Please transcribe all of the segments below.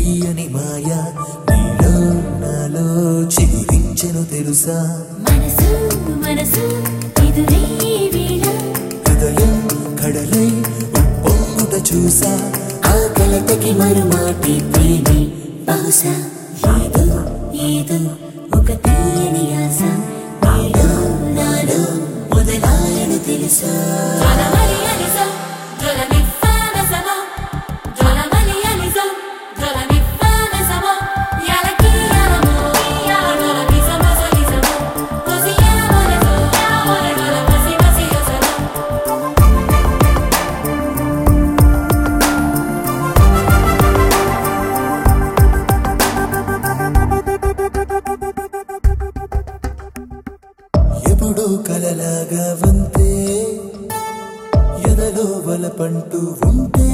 విడదీయని మాయ నీలో నాలో చిగురించెను తెలుసా మనసు మనసు ఎదురే వేళ హృదయం కడలై ఉప్పొంగుట చూసా ఆ కలతకి మరుమాటి ప్రేమి బహుశా ఏదో ఏదో ఒక తీయని ఆశ నీలో నాలో మొదలాయను తెలుసా ఎప్పుడూ కలలాగా వంతే ఎదలో వలపంటూ ఉంటే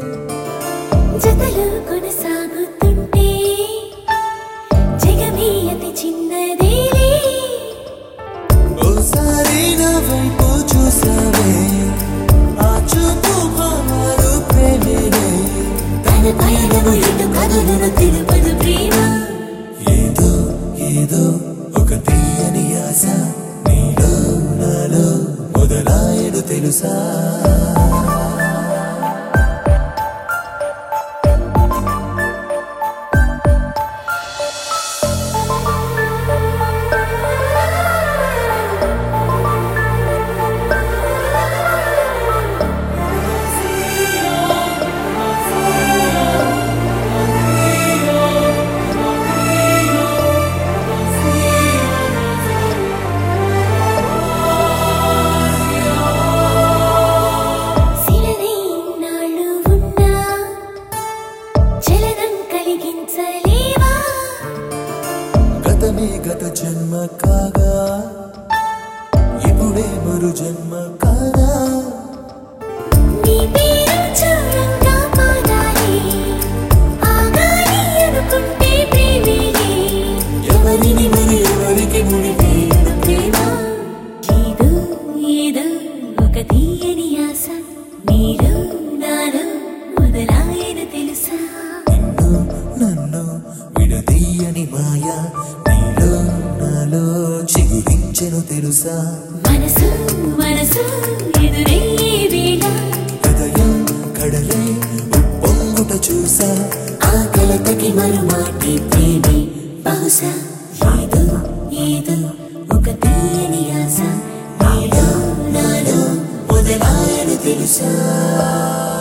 జతలు కొనసాగుతుంటే జగమే అతి చిన్నదేలే ఓసారి నా వైపు చూసావే ఆ చూపు మారు ప్రేమేనే తన పయనము ఎటు కదులును తెలుపదు ప్రేమ ఏదో ఏదో ఒక తీయని ఆశ నీలో నాలో మొదలాయడు తెలుసా శిలనే ఇన్నాళ్ళు ఉన్నా చలనం కలిగించలేవా గతమే గత జన్మ కాగా ఇప్పుడే మరు జన్మ కాగా నీ పేరు చూడంగా పాడాలి ఆగాలి అనుకుంటే ప్రేమేలే ఎవరిని మరి ఎవరికి ముడిపేయడు ప్రేమ ఏదో ఏదో ఒక తీయని ఆశ నీలో నాలో మొదలాయన తెలుసా నిన్ను నన్ను విడదీయని మాయ నీలో నాలో చిగురించెను తెలుసా మనసు మనసు ఎదురే వేళ హృదయం కడలై ఉప్పొంగుట చూసా ఆ కలతకి మరుమాటి ప్రేమి బహుశా ఏదో ఏదో ఒక తీయని ఆశ నీలో నాలో మొదలాయను తెలుసా